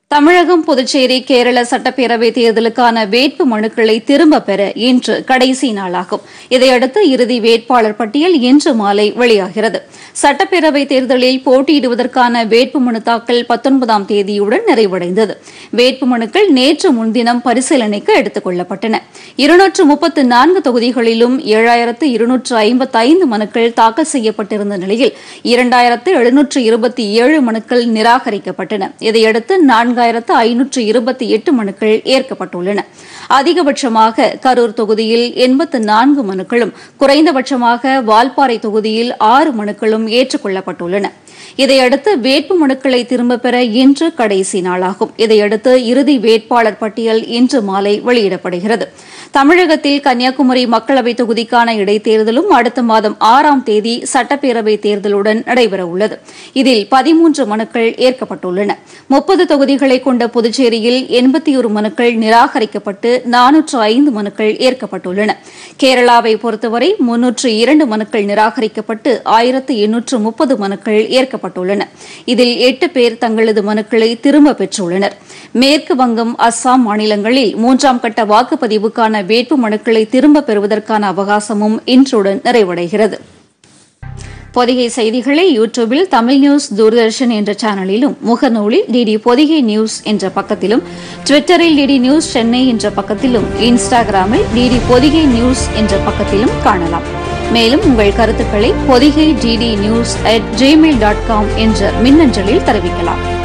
தமிழகம் புதுச்சேரி கேரள சட்டப்பேரவை தேர்தலுக்கான வேட்பு மனுக்களை திரும்பப் பெற இன்று கடைசி நாளாகும் இதையடுத்து இறுதி வேட்பாளர் பட்டியல் இன்று மாலை வெளியாகிறது சட்டப்பேரவை தேர்தலில் போட்டியிடுவதற்கான வேட்பு மனு தாக்கல் பத்தொன்பதாம் தேதியுடன் நிறைவடைந்தது வேட்பு மனுக்கள் நேற்று முன்தினம் பரிசீலனைக்கு எடுத்துக் கொள்ளப்பட்டன இருநூற்று முப்பத்து நான்கு தொகுதிகளிலும் ஏழாயிரத்து இருநூற்று ஐம்பத்தைந்து மனுக்கள் தாக்கல் செய்யப்பட்டிருந்த நிலையில் இரண்டாயிரத்து எழுநூற்று இருபத்தி ஏழு மனுக்கள் நிராகரிக்கப்பட்டன இதையடுத்து நான்காயிரத்து ஐநூற்று இருபத்தி எட்டு மனுக்கள் ஏற்கப்பட்டுள்ளன அதிகபட்சமாக கரூர் தொகுதியில் எண்பத்து நான்கு மனுக்களும் குறைந்தபட்சமாக வால்பாறை தொகுதியில் ஆறு மனுக்களும் ஏற்றுக் கொள்ளப்பட்டுள்ளன இதையடுத்து வேட்பு மனுக்களை திரும்பப் பெற இன்று கடைசி நாளாகும் இதையடுத்து இறுதி வேட்பாளர் பட்டியல் இன்று மாலை வெளியிடப்படுகிறது தமிழகத்தில் கன்னியாகுமரி மக்களவைத் தொகுதிக்கான இடைத்தேர்தலும் அடுத்த மாதம் ஆறாம் தேதி சட்டப்பேரவை தேர்தலுடன் நடைபெறவுள்ளது இதில் பதிமூன்று மனுக்கள் ஏற்கப்பட்டுள்ளன முப்பது தொகுதிகளை கொண்ட புதுச்சேரியில் எண்பத்தி ஒரு மனுக்கள் நிராகரிக்கப்பட்டு நானூற்று ஐந்து மனுக்கள் ஏற்கப்பட்டுள்ளன கேரளாவை பொறுத்தவரை முன்னூற்று இரண்டு மனுக்கள் நிராகரிக்கப்பட்டு ஆயிரத்து எண்ணூற்று முப்பது மனுக்கள் ஏற்கப்பட்டுள்ளன இதில் எட்டு பேர் தங்களது மனுக்களை திரும்பப் பெற்றுள்ளனர் மேற்கு வங்கம் அஸ்ஸாம் மாநிலங்களில் மூன்றாம் கட்ட வாக்குப்பதிவுக்கான வேட்பு மனுக்களை திரும்பப் பெறுவதற்கான அவகாசமும் இன்றுடன் நிறைவடைகிறது பொதிகை செய்திகளை யூடியூபில் தமிழ் நியூஸ் தூர்தர்ஷன் என்ற சேனலிலும் முகநூலில் டிடி பொதிகை நியூஸ் என்ற பக்கத்திலும் ட்விட்டரில் டிடி நியூஸ் சென்னை என்ற பக்கத்திலும் இன்ஸ்டாகிராமில் டிடி பொதிகை நியூஸ் என்ற பக்கத்திலும் காணலாம் மேலும் உங்கள் கருத்துக்களை Podhigai DD news at Gmail dot com என்ற மின்னஞ்சலில் தெரிவிக்கலாம்